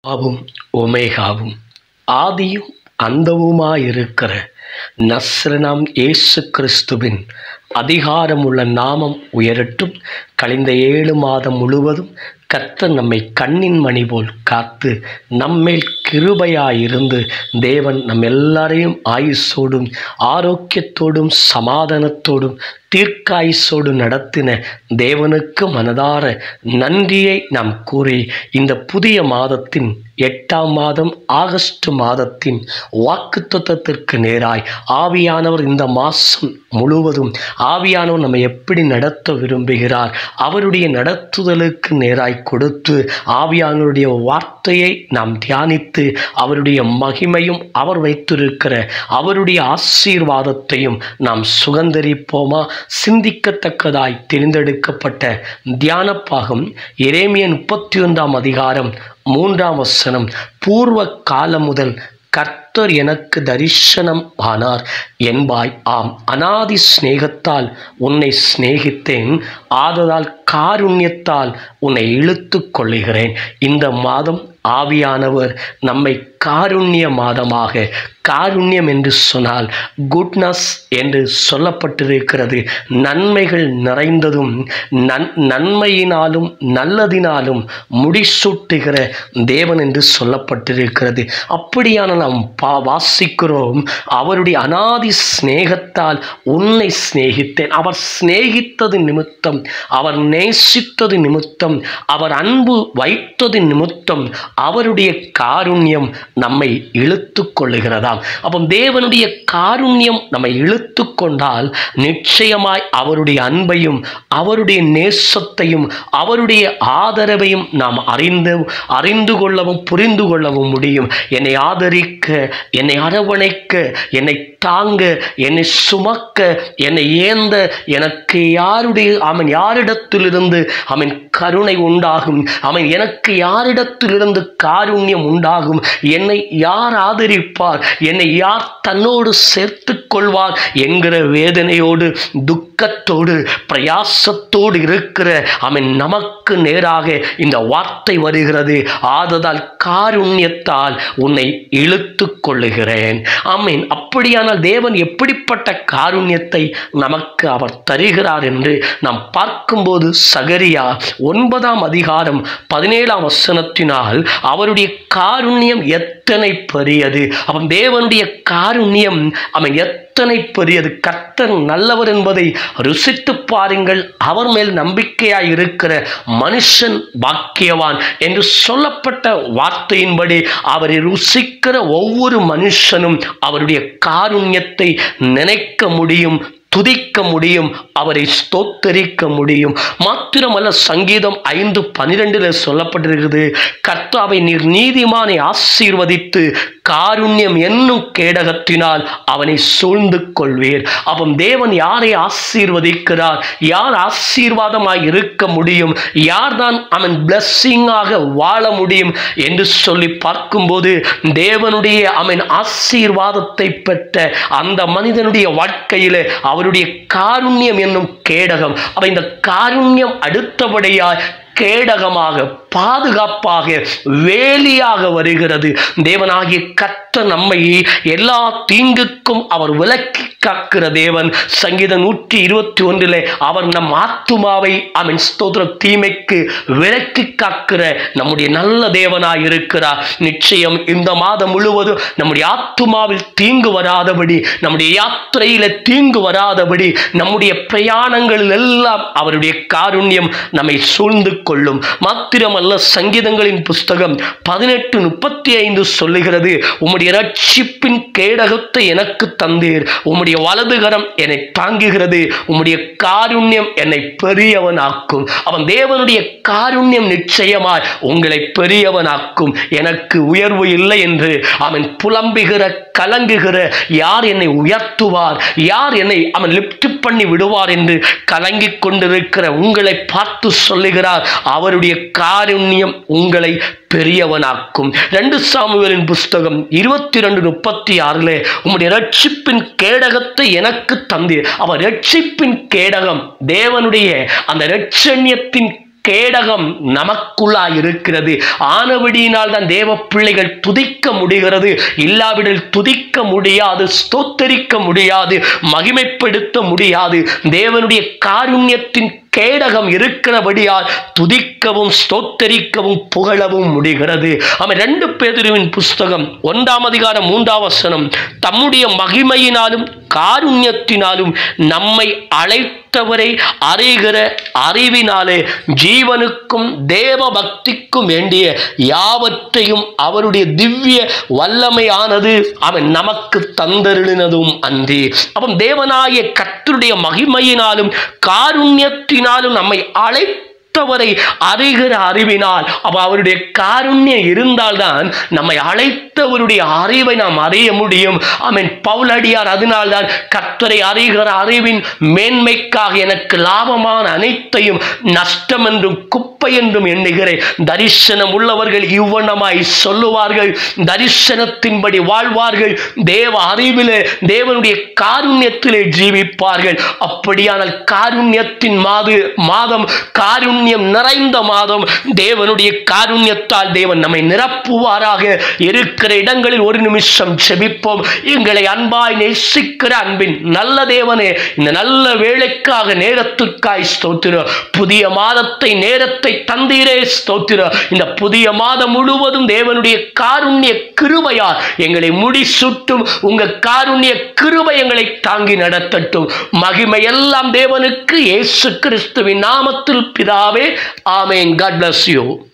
ஆவும் ஒமேகாவும் ஆதியும் அந்தவுமாயிருக்கிற நஸ்ரனாம் இயேசு கிறிஸ்துவின் அதிகாரமுள்ள நாமம் உயரட்டும் கழிந்த ஏழு மாதம் முழுவதும் கர்த்தர் நம்மை கண்ணின் மணி போல் காத்து நம்மேல் கிருபையாயிருந்து தேவன் நம் எல்லாரையும் ஆயுசோடும் ஆரோக்கியத்தோடும் சமாதானத்தோடும் தீர்க்காயுசோடு நடத்தின தேவனுக்கு மனதார நன்றியை நாம் கூறி இந்த புதிய மாதத்தின் எட்டாம் மாதம் ஆகஸ்ட் மாதத்தின் வாக்குத்தத்தத்திற்கு நேராய் ஆவியானவர் இந்த மாதம் முழுவதும் ஆவியானவர் நம்மை எப்படி நடத்த விரும்புகிறார் அவருடைய நடத்துதலுக்கு நேராய் கொடுத்து ஆவியானவருடைய வார்த்தையை நாம் தியானித்து அவருடைய மகிமையும் அவர் வைத்திருக்கிற அவருடைய ஆசீர்வாதத்தையும் நாம் சுகந்தரிப்போமா சிந்திக்கத்தக்கதாய் தெரிந்தெடுக்கப்பட்ட தியானப்பாகம் எரேமிய முப்பத்தி ஒன்றாம் அதிகாரம் மூன்றாம் வசனம் பூர்வ காலம் முதல் கர்த்தர் எனக்கு தரிசனம் ஆனார் என்பாய் ஆம் அனாதி சிநேகத்தால் உன்னை சிநேகித்தேன் ஆததால் காருண்யத்தால் உன்னை இழுத்து கொள்ளுகிறேன் இந்த மாதம் ஆவியானவர் நம்மை காருண்ய மாதமாக காருண்யம் என்று சொன்னால் குட்னஸ் என்று சொல்லப்பட்டிருக்கிறது நன்மைகள் நிறைந்ததும் நன் நன்மையினாலும் நல்லதினாலும் முடிசூட்டுகிற தேவன் என்று சொல்லப்பட்டிருக்கிறது அப்படியான நாம் பா வாசிக்கிறோம் அவருடைய அனாதி சிநேகத்தால் உன்னை சிநேகித்தேன் அவர் சிநேகித்தது நிமித்தம் அவர் நேசித்தது நிமித்தம் அவர் அன்பு வைத்தது நிமித்தம் அவருடைய காருண்யம் நம்மை இழுத்து கொள்ளுகிறதாம் அப்போ தேவனுடைய காருண்யம் நம்மை இழுத்து கொண்டால் நிச்சயமாய் அவருடைய அன்பையும் அவருடைய நேசத்தையும் அவருடைய ஆதரவையும் நாம் அறிந்து அறிந்து கொள்ளவும் புரிந்து கொள்ளவும் முடியும் என்னை ஆதரிக்க என்னை அரவணைக்க என்னை தாங்க என்னை சுமக்க என்னை ஏந்த எனக்கு யாருடைய அவன் யாரிடத்திலிருந்து அவன் கருணை உண்டாகும் அவன் எனக்கு யாரிடத்திலிருந்து காருண்யம் உண்டாகும் என்னை யார் ஆதரிப்பார் என்னை யார் தன்னோடு சேர்த்து கொள்வார் என்கிற வேதனையோடு துக்கத்தோடு பிரயாசத்தோடு இருக்கிற அவன் நமக்கு நேராக இந்த வார்த்தை வருகிறது ஆததால் காருண்யத்தால் உன்னை இழுத்து கொள்ளுகிறேன் ஆமீன் அப்படியானால் தேவன் எப்படிப்பட்ட காருண்யத்தை நமக்கு அவர் தருகிறார் என்று நாம் பார்க்கும்போது சகரியா ஒன்பதாம் அதிகாரம் பதினேழாம் வசனத்தினால் அவருடைய காருண்யம் எத்தனை பெரியது அவன் தேவனுடைய காருண்யம் அவன் எத்தனை பெரியது கர்த்தர் நல்லவர் என்பதை ருசித்து பாருங்கள் அவர் மேல் நம்பிக்கையாய் இருக்கிற மனுஷன் பாக்கியவான் என்று சொல்லப்பட்ட வார்த்தையின்படி அவரை ருசிக்கிற ஒவ்வொரு மனுஷனும் அவருடைய காருண்யத்தை நினைக்க முடியும் துதிக்க முடியும் அவரை ஸ்தோத்தரிக்க முடியும் மாத்திரமல்ல சங்கீதம் ஐந்து பனிரெண்டில் சொல்லப்பட்டிருக்குது கர்த்தாவை நீர் நீதிமானை ஆசீர்வதித்து காருண்யம் என்னும் கேடகத்தினால் அவனை சூழ்ந்து கொள்வீர் அவன் தேவன் யாரை ஆசீர்வதிக்கிறார் யார் ஆசீர்வாதமாய் இருக்க முடியும் யார்தான் அவன் பிளஸ்ஸிங்காக வாழ முடியும் என்று சொல்லி பார்க்கும்போது தேவனுடைய அவன் ஆசீர்வாதத்தை பெற்ற அந்த மனிதனுடைய வாழ்க்கையில அவருடைய காருண்யம் என்னும் கேடகம் அவ இந்த காருண்யம் அடுத்தபடியாய் கேடகமாக பாதுகாப்பாக வேலியாக வருகிறது தேவனாகிய கத்த நம்மை எல்லா தீங்குக்கும் அவர் விலக்கி காக்கிற தேவன் சங்கீத நூற்றி இருபத்தி ஒன்றிலே அவர் நம் ஆத்துமாவை அவன் ஸ்தோத்திர தீமைக்கு விலக்கி காக்கிற நம்முடைய நல்ல தேவனாய் இருக்கிறார் நிச்சயம் இந்த மாதம் முழுவதும் நம்முடைய ஆத்துமாவில் தீங்கு வராதபடி நம்முடைய யாத்திரையில தீங்கு வராதபடி நம்முடைய பிரயாணங்களில் எல்லாம் அவருடைய காருண்யம் நம்மை சூழ்ந்து கொள்ளும் மாத்திரமல்ல சங்கீதங்களின் புஸ்தகம் பதினெட்டு முப்பத்தி ஐந்து சொல்லுகிறது உம்முடைய ரட்சிப்பின் கேடகத்தை எனக்கு தந்தீர் உம்முடைய வலதுகரம் என்னை தாங்குகிறது உம்முடைய காருண்யம் என்னை பெரியவனாக்கும் அவன் தேவனுடைய காருண்யம் நிச்சயமாய் உங்களை பெரியவனாக்கும் எனக்கு உயர்வு இல்லை என்று அவன் புலம்புகிற கலங்குகிற யார் என்னை உயர்த்துவார் யார் என்னை அவன் லிப்ட் பண்ணி விடுவார் என்று கலங்கிக் கொண்டிருக்கிற உங்களை பார்த்து சொல்லுகிறார் அவருடைய காருண்யம் உங்களை பெரியவனாக்கும் ரெண்டு சாமுவேலின் புஸ்தகம் இருபத்தி ரெண்டு முப்பத்தி ஆறுல உம்முடைய ரட்சிப்பின் கேடகத்தை எனக்கு தந்தீர் அவர் ரட்சிப்பின் கேடகம் தேவனுடைய அந்த ரட்சண்யத்தின் கேடகம் நமக்குள்ளா இருக்கிறது ஆனபடியினால் தான் தேவ பிள்ளைகள் துதிக்க முடிகிறது இல்லாவிடில் துதிக்க முடியாது ஸ்தோத்தரிக்க முடியாது மகிமைப்படுத்த முடியாது தேவனுடைய காருண்யத்தின் கேடகம் இருக்கிறபடியால் துதிக்கவும் ஸ்தோத்தரிக்கவும் புகழவும் முடிகிறது அவன் ரெண்டு பேதுருவின் புஸ்தகம் ஒன்றாம் அதிகாரம் மூன்றாம் வசனம் தம்முடைய மகிமையினாலும் காருண்யத்தினாலும் நம்மை அழைத்தவரை அறிகிற அறிவினாலே ஜீவனுக்கும் தேவ பக்திக்கும் வேண்டிய யாவற்றையும் அவருடைய திவ்ய வல்லமையானது அவன் நமக்கு தந்தருளினதும் அன்றி அவன் தேவனாய கர்த்தருடைய மகிமையினாலும் காருண்யத்தினாலும் நம்மை அழை அழைத்தவரை அறிகிற அறிவினால் அப்ப அவருடைய காருண்யம் இருந்தால்தான் நம்மை அழைத்தவருடைய அறிவை நாம் அறிய முடியும் ஆமென் பவுலடியார் அதனால்தான் கர்த்தரை அறிகிற அறிவின் மேன்மைக்காக எனக்கு லாபமான அனைத்தையும் நஷ்டம் என்றும் குப்பை என்றும் எண்ணுகிறேன் தரிசனம் உள்ளவர்கள் இவ்வண்ணமாய் சொல்லுவார்கள் தரிசனத்தின்படி வாழ்வார்கள் தேவ அறிவிலே தேவனுடைய காருண்யத்திலே ஜீவிப்பார்கள் அப்படியானால் காருண்யத்தின் மாது மாதம் காருண்யம் நிறைந்த மாதம் தேவனுடைய காருண்யத்தால் தேவன் நம்மை நிரப்புவாராக இருக்கிற இடங்களில் ஒரு நிமிஷம் செபிப்போம் எங்களை அன்பாய் நேசிக்கிற அன்பின் நல்ல தேவனே இந்த நல்ல வேலைக்காக நேரத்துக்காய் ஸ்தோத்திரம் புதிய மாதத்தை நேரத்தை தந்தீரே ஸ்தோத்திரம் இந்த புதிய மாதம் முழுவதும் தேவனுடைய காருண்ய கிருபையால் எங்களை முடிசூட்டும் உங்க காருண்ய கிருபை எங்களை தாங்கி நடத்தட்டும் மகிமை எல்லாம் தேவனுக்கு இயேசு கிறிஸ்துவின் நாமத்தில் பிதாவே ஆமேன் காட் bless you